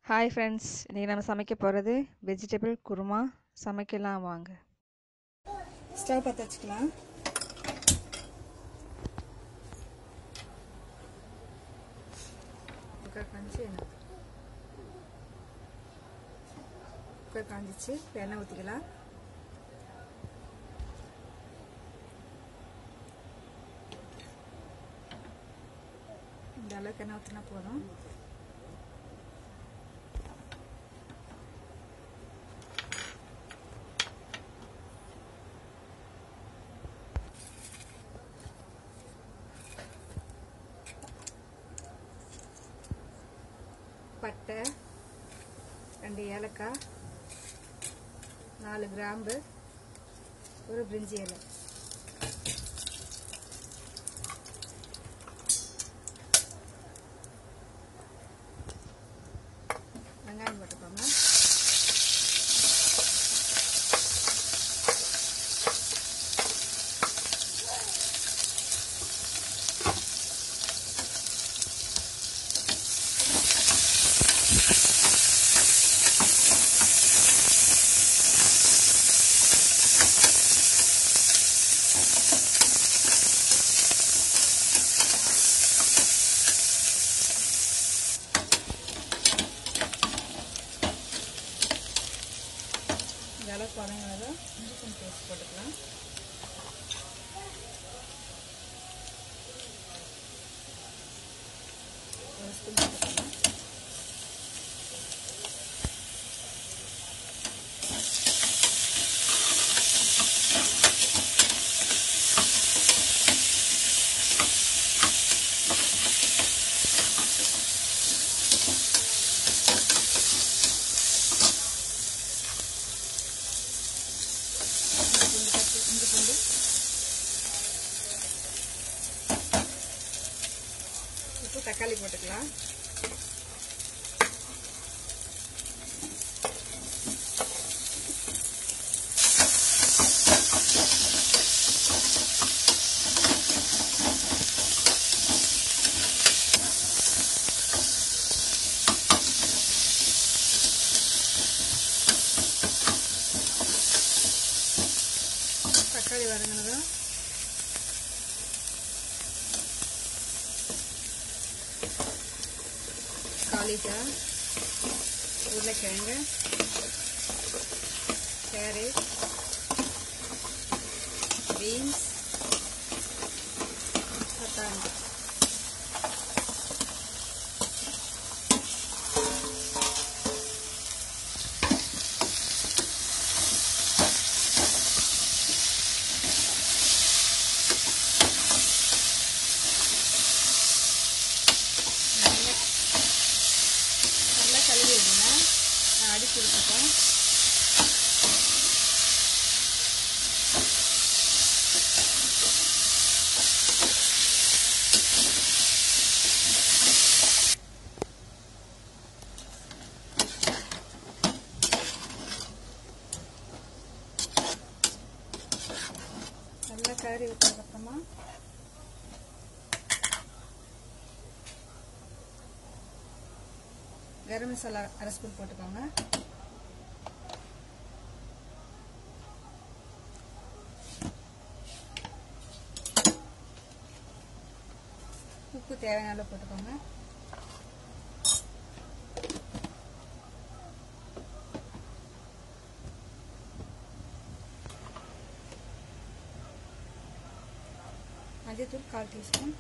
hi friends இன்றைக்கி நம்ம சமைக்க போகிறது வெஜிடபிள் குருமா சமைக்கலாம் வாங்க ஸ்டவ் பற்ற வச்சுக்கலாம் குக்கர் காஞ்சி எண்ணெய் குக்கர் காஞ்சிச்சு இப்போ எண்ணெய் ஊற்றிக்கலாம் இந்த அளவுக்கு எண்ணெய் ஊற்றினா போதும் பட்டை ரெண்டு ஏலக்காய் நாலு கிராம்பு ஒரு பிரிஞ்சி இலை வெங்காயம் போட்டுக்கோங்க இந்த அளவுக்கு வதங்கினதும் இஞ்சி பூண்டு பேஸ்ட் போட்டுக்கலாம் ஒரு ஸ்பூன் போட்டுக்கலாம் இஞ்சி பூண்டு பச்சை இஞ்சி பூண்டு இப்போ தக்காளி போட்டுக்கலாம் தக்காளி வதங்கினதும் காலிஃப்ளவர் உருளைக்கிழங்கு கேரட் பீன்ஸ் தக்காளி நல்லா நல்லா கழுவி விடுங்க நான் அடிச்சு விட்டுட்டேன் நல்லா கறி விட்டதுக்கப்புறமா கரம் மசாலா அரை ஸ்பூன் போட்டுக்கோங்க உப்பு தேவையான அளவு போட்டுக்கோங்க மஞ்சத்தூள் கால் டீஸ்பூன்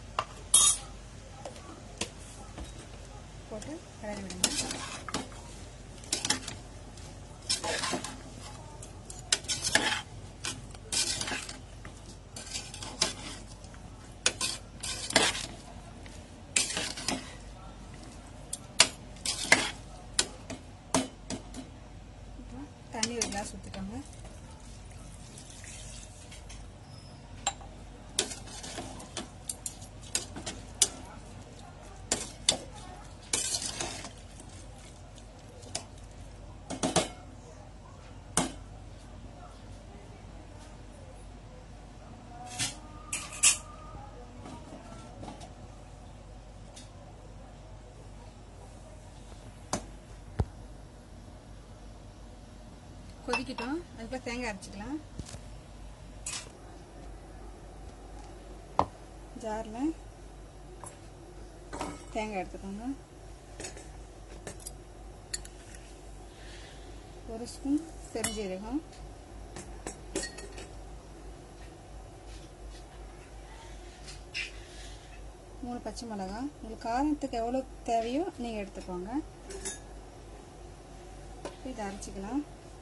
போட்டு கலரி விடுங்க இப்போ தண்ணி ஒரு கிளாஸ் ஊற்றிக்கோங்க கொதிக்கட்டும் அதுக்கப்புறம் தேங்காய் அரைச்சிக்கலாம் ஜாரில் தேங்காய் எடுத்துக்கோங்க ஒரு ஸ்பூன் பெருஞ்சீரகம் மூணு பச்சை மிளகாய் உங்களுக்கு காரத்துக்கு எவ்வளோ தேவையோ நீங்கள் எடுத்துக்கோங்க இதை அரைச்சிக்கலாம்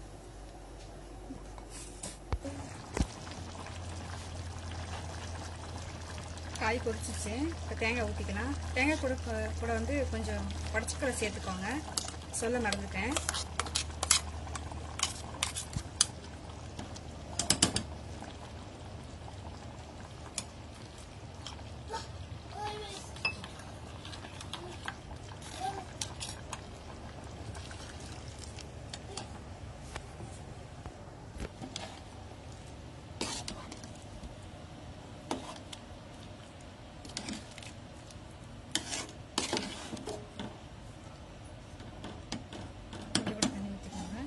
காய் கொதிச்சிச்சு இப்போ தேங்காய் ஊற்றிக்கலாம் தேங்காய் கூட கூட வந்து கொஞ்சம் உடச்சிக்கலை சேர்த்துக்கோங்க சொல்ல மறந்துட்டேன் கொஞ்சம் கூட தண்ணி ஊற்றிக்கோங்க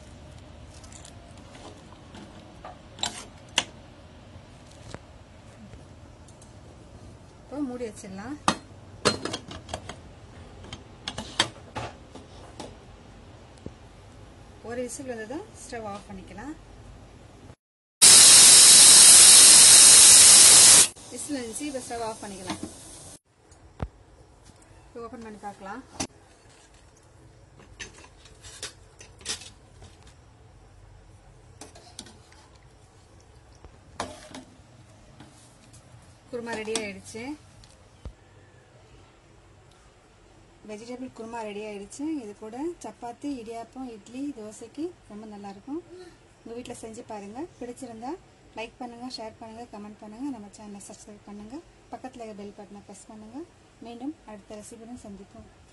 இப்போ மூடி வச்சிடலாம் ஒரு விசில் வந்ததும் ஸ்டவ் ஆஃப் பண்ணிக்கலாம் விசில் இருந்துச்சு இப்போ ஸ்டவ் ஆஃப் பண்ணிக்கலாம் இப்போ ஓப்பன் பண்ணி பார்க்கலாம் குருமா ரெடி ஆயிடுச்சு வெஜிடபிள் குருமா ரெடி ஆயிடுச்சு இது கூட சப்பாத்தி இடியாப்பம் இட்லி தோசைக்கு ரொம்ப நல்லாயிருக்கும் உங்கள் வீட்டில் செஞ்சு பாருங்கள் பிடிச்சிருந்தா லைக் பண்ணுங்கள் ஷேர் பண்ணுங்கள் கமெண்ட் பண்ணுங்கள் நம்ம சேனலை சப்ஸ்கிரைப் பண்ணுங்கள் பக்கத்தில் பெல் பட்டனை ப்ரெஸ் பண்ணுங்கள் மீண்டும் அடுத்த ரெசிபியுடன் சந்திப்போம்